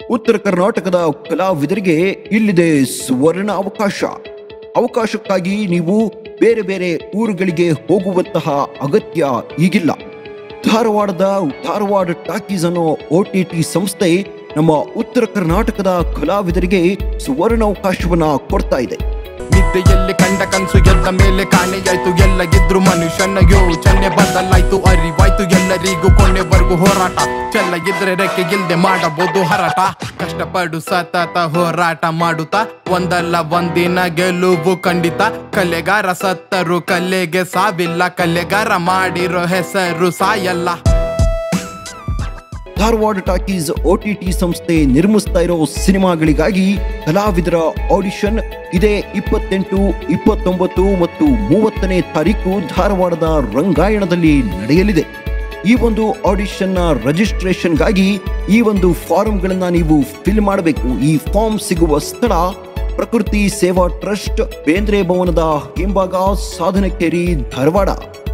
ಉತ್ತರ ಕರ್ನಾಟಕದ ಕಲಾವಿದರಿಗೆ ಇಲ್ಲಿದೆ ಸುವರ್ಣ ಅವಕಾಶ ಅವಕಾಶಕ್ಕಾಗಿ ನೀವು ಬೇರೆ ಬೇರೆ ಊರುಗಳಿಗೆ ಹೋಗುವಂತಹ ಅಗತ್ಯ ಈಗಿಲ್ಲ ಧಾರವಾಡದ ಧಾರವಾಡ ಟಾಕೀಸ್ ಅನ್ನೋ ಒ ಟಿ ಟಿ ಸಂಸ್ಥೆ ನಮ್ಮ ಉತ್ತರ ಕರ್ನಾಟಕದ ಕಲಾವಿದರಿಗೆ ಸುವರ್ಣ ಅವಕಾಶವನ್ನ ಕೊಡ್ತಾ ಇದೆ ನಿದ್ದೆಯಲ್ಲಿ ಕಂಡ ಕನ್ಸು ಎದ್ದ ಮೇಲೆ ಕಾಣೆಯಾಯ್ತು ಎಲ್ಲ ಗಿದ್ರು ಮನುಷ್ಯನ ಯೋಚನೆ ಬದಲಾಯ್ತು ಅರಿವಾಯ್ತು ಎಲ್ಲರಿಗೂ ಕೊನೆವರೆಗೂ ಹೋರಾಟ ಚೆಲ್ಲಗಿದ್ರೆ ರೆಕ್ಕೆ ಗಿಲ್ದೆ ಮಾಡಬಹುದು ಹರಾಟ ಕಷ್ಟಪಡು ಸತತ ಹೋರಾಟ ಮಾಡುತ್ತಾ ಒಂದಲ್ಲ ಒಂದಿನ ಗೆಲುವು ಖಂಡಿತ ಕಲೆಗಾರ ಸತ್ತರು ಕಲೆಗೆ ಸಾವಿಲ್ಲ ಕಲೆಗಾರ ಮಾಡಿರೋ ಹೆಸರು ಸಾಯಲ್ಲ Dharwad talkies O T T ಸಂಸ್ಥೆ ನಿರ್ಮಿಸ್ತಾ ಇರೋ ಸಿನಿಮಾಗಳಿಗಾಗಿ ಕಲಾವಿದರ ಆಡಿಷನ್ ಇದೇ ಇಪ್ಪತ್ತೆಂಟು ಇಪ್ಪತ್ತೊಂಬತ್ತು ಮತ್ತು ಮೂವತ್ತನೇ ತಾರೀಕು ಧಾರವಾಡದ ರಂಗಾಯಣದಲ್ಲಿ ನಡೆಯಲಿದೆ ಈ ಒಂದು ಆಡಿಷನ್ನ ರಿಜಿಸ್ಟ್ರೇಷನ್ಗಾಗಿ ಈ ಒಂದು ಫಾರ್ಮ್ಗಳನ್ನ ನೀವು ಫಿಲ್ ಮಾಡಬೇಕು ಈ ಫಾರ್ಮ್ ಸಿಗುವ ಸ್ಥಳ ಪ್ರಕೃತಿ ಸೇವಾ ಟ್ರಸ್ಟ್ ಬೇಂದ್ರೆ ಭವನದ ಹಿಂಭಾಗ ಸಾಧನಕೇರಿ ಧಾರವಾಡ